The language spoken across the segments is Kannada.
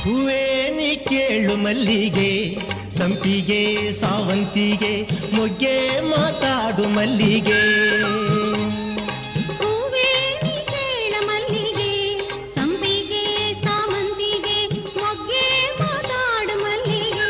ಹೂವೇ ನೀ ಕೇಳು ಮಲ್ಲಿಗೆ ಸಂಪಿಗೆ ಸಾವಂತಿಗೆ ಮೊಗ್ಗೆ ಮಾತಾಡು ಮಲ್ಲಿಗೆ ಹೂವೇ ನೀ ಕೇಳ ಮಲ್ಲಿಗೆ ಸಂಪಿಗೆ ಸಾಮಂತಿಗೆ ಮೊಗ್ಗೆ ಮಾತಾಡು ಮಲ್ಲಿಗೆ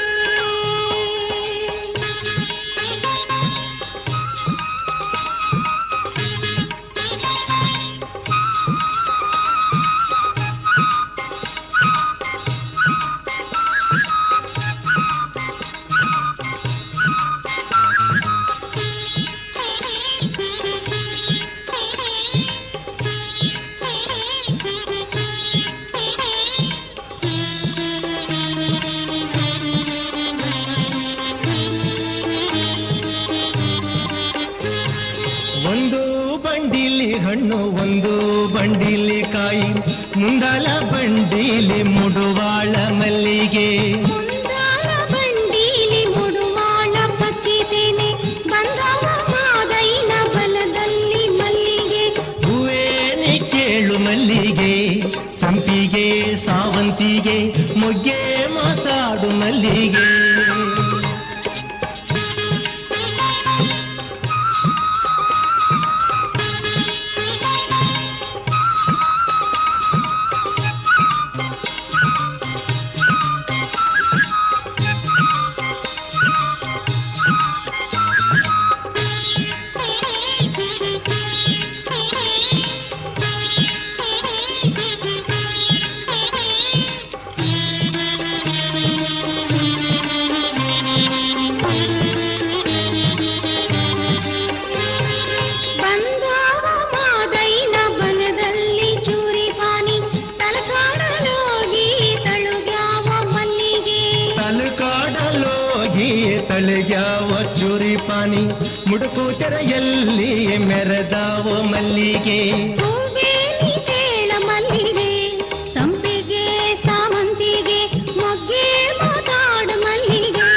ಒಂದು ಬಂಡಿಲಿ ಹಣ್ಣು ಒಂದು ಬಂಡಿಲಿ ಕಾಯಿ ಮುಂದಾಲ ಬಂಡಿಲಿ ಮುಡುವಾಳ ಮಲ್ಲಿಗೆ ಮುಂದಾಳ ಬಂಡೀಲಿ ಮುಡುವಾಳ ಬಚ್ಚಿದ್ದೇನೆ ಬಂದವ ಮಾದೈನ ಬಲದಲ್ಲಿ ಮಲ್ಲಿಗೆ ಹೂವೇ ನೀ ಕೇಳು ಮಲ್ಲಿಗೆ ಸಂಪಿಗೆ ಸಾವಂತಿಗೆ ಮೊಗ್ಗೆ ಮಾತಾಡು ಮಲ್ಲಿಗೆ ಬಂದವ ಮಾದೈನ ಬಲದಲ್ಲಿ ಚೂರಿ ಪಾನಿ ತಲಕಾಡಲೋಗಿ ತಳುಗ್ಯಾವ ಮಲ್ಲಿಗೆ ತಲುಕಾಡಲೋಗಿ ತಳಗ್ಯಾವ ಚೂರಿ ಪಾನಿ ಮುಡುಕು ತೆರೆಯಲ್ಲಿ ಮೆರೆದಾವ ಮಲ್ಲಿಗೆ ಹೂವೇ ನೀ ಕೇಳ ಮಲ್ಲಿಗೆ ಸಂಪಿಗೆ ಸಾಮಂತಿಗೆ ಮೊಗ್ಗೆ ಮಾತಾಡ ಮಲ್ಲಿಗೆ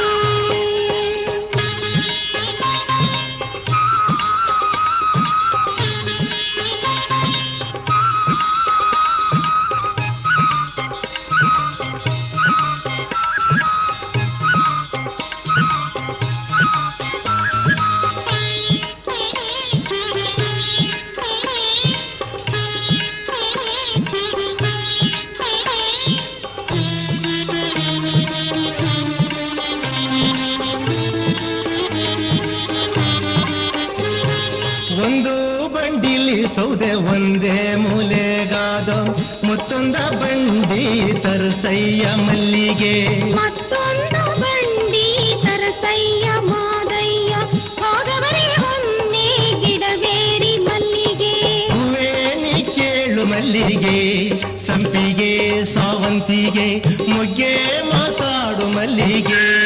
ಒಂದು ಬಂಡಿಲಿ ಸೌದೆ ಒಂದೇ ಮೂಲೆಗಾದ ಮತ್ತೊಂದ ಬಂಡಿ ತರಸಯ್ಯ ಮಲ್ಲಿಗೆ ಮತ್ತೊಂದು ಬಂಡಿ ತರಸಯ್ಯ ಮಾದಯ್ಯ ಹೋಗವರೇ ಹೊನ್ನೆ ಗಿಡವೇರಿ ಮಲ್ಲಿಗೆ ಹೂವೇ ನೀ ಕೇಳು ಮಲ್ಲಿಗೆ ಸಂಪಿಗೆ ಸಾವಂತಿಗೆ ಮೊಗ್ಗೆ ಮಾತಾಡು ಮಲ್ಲಿಗೆ